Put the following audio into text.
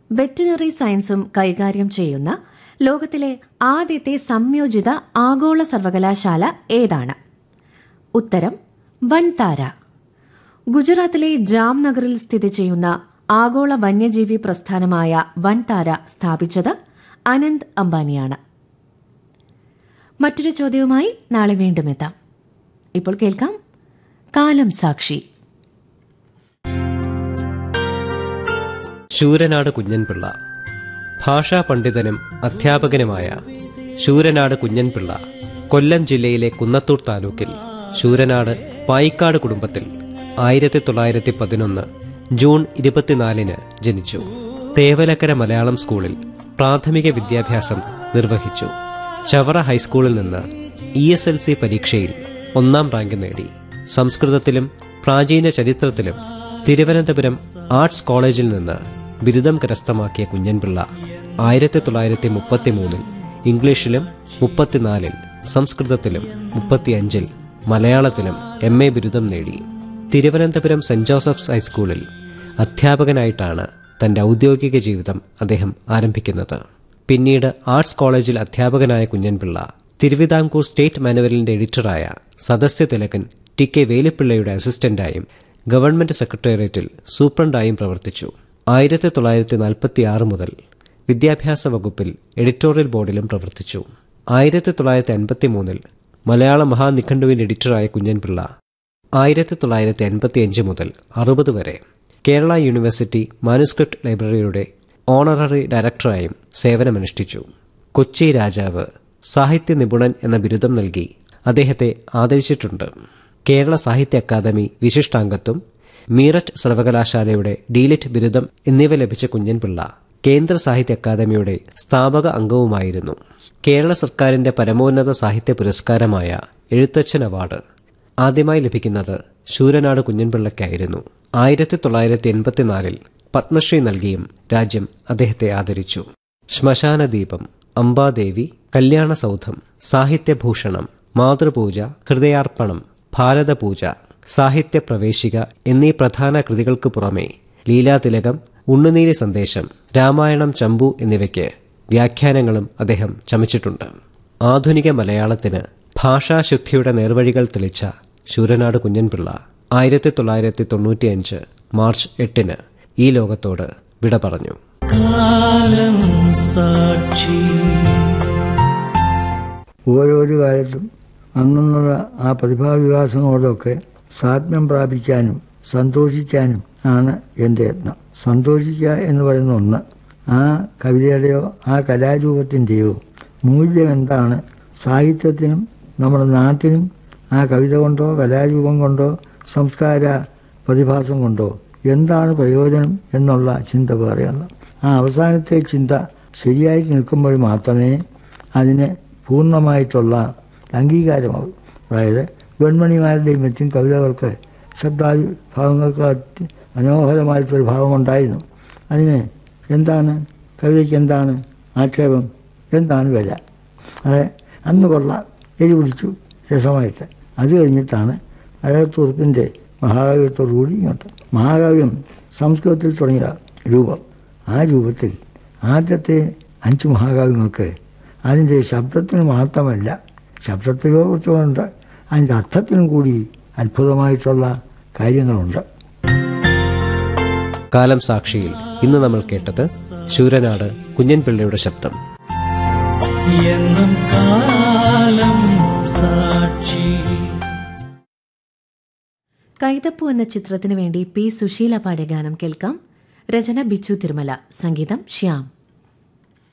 veterinary സയൻസും കൈകാര്യം ചെയ്യുന്ന ലോകത്തിലെ ആദ്യത്തെ സംയോജിത ആഗോള സർവകലാശാല ഏതാണ് ഉത്തരം വൻതാര ഗുജറാത്തിലെ ജാംനഗറിൽ സ്ഥിതി ചെയ്യുന്ന ആഗോള വന്യജീവി പ്രസ്ഥാനമായ വൻതാര സ്ഥാപിച്ചത് അനന്ത് അംബാനിയാണ് മറ്റൊരു ചോദ്യവുമായി നാളെ വീണ്ടും എത്താം ഇപ്പോൾ കേൾക്കാം കാലം സാക്ഷി ശൂരനാട് കുഞ്ഞൻപിള്ള ഭാഷാ പണ്ഡിതനും അധ്യാപകനുമായ ശൂരനാട് കുഞ്ഞൻപിള്ള കൊല്ലം ജില്ലയിലെ കുന്നത്തൂർ താലൂക്കിൽ ശൂരനാട് പായിക്കാട് കുടുംബത്തിൽ ആയിരത്തി തൊള്ളായിരത്തി പതിനൊന്ന് ജൂൺ ഇരുപത്തിനാലിന് ജനിച്ചു തേവലക്കര മലയാളം സ്കൂളിൽ പ്രാഥമിക വിദ്യാഭ്യാസം നിർവഹിച്ചു ചവറ ഹൈസ്കൂളിൽ നിന്ന് ഇ എസ് എൽ സി പരീക്ഷയിൽ ഒന്നാം റാങ്ക് നേടി സംസ്കൃതത്തിലും പ്രാചീന ചരിത്രത്തിലും തിരുവനന്തപുരം ആർട്സ് കോളേജിൽ നിന്ന് ബിരുദം കരസ്ഥമാക്കിയ കുഞ്ഞൻപിള്ള ആയിരത്തി തൊള്ളായിരത്തി മുപ്പത്തി മൂന്നിൽ ഇംഗ്ലീഷിലും മുപ്പത്തിനാലിൽ സംസ്കൃതത്തിലും മുപ്പത്തിയഞ്ചിൽ മലയാളത്തിലും എം എ ബിരുദം നേടി തിരുവനന്തപുരം സെന്റ് ജോസഫ്സ് ഹൈസ്കൂളിൽ അധ്യാപകനായിട്ടാണ് തന്റെ ഔദ്യോഗിക ജീവിതം അദ്ദേഹം ആരംഭിക്കുന്നത് പിന്നീട് ആർട്സ് കോളേജിൽ അധ്യാപകനായ കുഞ്ഞൻപിള്ള തിരുവിതാംകൂർ സ്റ്റേറ്റ് മാനുവലിന്റെ എഡിറ്ററായ സദസ്യ തിലകൻ ടി കെ വേലുപ്പിള്ളയുടെ അസിസ്റ്റന്റായും ഗവൺമെന്റ് സെക്രട്ടേറിയറ്റിൽ സൂപ്രണ്ടായും പ്രവർത്തിച്ചു ആയിരത്തി തൊള്ളായിരത്തി നാൽപ്പത്തി ആറ് മുതൽ വിദ്യാഭ്യാസ വകുപ്പിൽ എഡിറ്റോറിയൽ ബോർഡിലും പ്രവർത്തിച്ചു ആയിരത്തി തൊള്ളായിരത്തി അൻപത്തി മൂന്നിൽ മലയാള മഹാനിഘണ്ടുവിന്റെ എഡിറ്ററായ കുഞ്ഞൻപിള്ള ആയിരത്തി തൊള്ളായിരത്തി അൻപത്തിയഞ്ച് മുതൽ അറുപത് വരെ കേരള യൂണിവേഴ്സിറ്റി മാനുസ്ക്രിപ്റ്റ് ലൈബ്രറിയുടെ ഓണററി ഡയറക്ടറായും സേവനമനുഷ്ഠിച്ചു കൊച്ചി രാജാവ് സാഹിത്യ നിപുണൻ എന്ന ബിരുദം നൽകി അദ്ദേഹത്തെ ആദരിച്ചിട്ടുണ്ട് കേരള സാഹിത്യ അക്കാദമി വിശിഷ്ടാംഗത്വം മീററ്റ് സർവകലാശാലയുടെ ഡീലിറ്റ് ബിരുദം എന്നിവ ലഭിച്ച കുഞ്ഞൻപിള്ള കേന്ദ്ര സാഹിത്യ അക്കാദമിയുടെ സ്ഥാപക അംഗവുമായിരുന്നു കേരള സർക്കാരിന്റെ പരമോന്നത സാഹിത്യ പുരസ്കാരമായ എഴുത്തച്ഛൻ അവാർഡ് ആദ്യമായി ലഭിക്കുന്നത് ശൂരനാട് കുഞ്ഞൻപിള്ളയ്ക്കായിരുന്നു ആയിരത്തി തൊള്ളായിരത്തി എൺപത്തിനാലിൽ പത്മശ്രീ നൽകിയും രാജ്യം അദ്ദേഹത്തെ ആദരിച്ചു ശ്മശാനദീപം അംബാദേവി കല്യാണസൗധം സാഹിത്യഭൂഷണം മാതൃപൂജ ഹൃദയാർപ്പണം ഭാരതപൂജ സാഹിത്യ പ്രവേശിക എന്നീ പ്രധാന കൃതികൾക്ക് പുറമെ ലീലാതിലകം ഉണ്ണുനീലി സന്ദേശം രാമായണം ചമ്പു എന്നിവയ്ക്ക് വ്യാഖ്യാനങ്ങളും അദ്ദേഹം ചമച്ചിട്ടുണ്ട് ആധുനിക മലയാളത്തിന് ഭാഷാശുദ്ധിയുടെ നേർവഴികൾ തെളിച്ച ശൂരനാട് കുഞ്ഞൻപിള്ള ആയിരത്തി തൊള്ളായിരത്തി തൊണ്ണൂറ്റിയഞ്ച് മാർച്ച് എട്ടിന് ഈ ലോകത്തോട് വിട പറഞ്ഞു കാലം സാക്ഷി ഓരോരോ കാലത്തും അന്നുള്ള ആ പ്രതിഭാവികാസങ്ങളോടൊക്കെ സാത്മ്യം പ്രാപിക്കാനും സന്തോഷിക്കാനും ആണ് എൻ്റെ യത്നം സന്തോഷിക്കുക എന്ന് പറയുന്ന ഒന്ന് ആ കവിതയുടെയോ ആ കലാരൂപത്തിൻ്റെയോ മൂല്യം എന്താണ് സാഹിത്യത്തിനും നമ്മുടെ നാട്ടിനും ആ കവിത കൊണ്ടോ കലാരൂപം കൊണ്ടോ സംസ്കാര പ്രതിഭാസം കൊണ്ടോ എന്താണ് പ്രയോജനം എന്നുള്ള ചിന്ത വേറെയാണ് ആ അവസാനത്തെ ചിന്ത ശരിയായിട്ട് നിൽക്കുമ്പോൾ മാത്രമേ അതിന് പൂർണ്ണമായിട്ടുള്ള അംഗീകാരമാകും അതായത് വെൺമണിമാരുടെയും മറ്റും കവിതകൾക്ക് ശബ്ദാദി ഭാവങ്ങൾക്ക് അതി മനോഹരമായിട്ടൊരു ഭാവമുണ്ടായിരുന്നു അതിന് എന്താണ് കവിതയ്ക്ക് എന്താണ് ആക്ഷേപം എന്താണ് വില അത് അന്ന് കൊള്ളാം എരി പിടിച്ചു രസമായിട്ട് അത് കഴിഞ്ഞിട്ടാണ് അഴകത്തുറുപ്പിൻ്റെ മഹാകാവ്യത്തോടുകൂടി ഇങ്ങോട്ട് മഹാകാവ്യം സംസ്കൃതത്തിൽ തുടങ്ങിയ രൂപം ആ രൂപത്തിൽ ആദ്യത്തെ അഞ്ച് മഹാകാവ്യങ്ങൾക്ക് അതിൻ്റെ ശബ്ദത്തിന് മാത്രമല്ല ശബ്ദത്തിലോ കുറിച്ചുകൊണ്ട് അതിൻ്റെ അർത്ഥത്തിനും കൂടി അത്ഭുതമായിട്ടുള്ള കാര്യങ്ങളുണ്ട് കാലം സാക്ഷിയിൽ ഇന്ന് നമ്മൾ കേട്ടത് ശൂരനാട് കുഞ്ഞൻപിള്ളയുടെ ശബ്ദം എന്നും കാലം സാക്ഷി കൈതപ്പു എന്ന ചിത്രത്തിനു വേണ്ടി പി സുശീല പാടിയ ഗാനം കേൾക്കാം രചന ബിച്ചു തിരുമല സംഗീതം ശ്യാം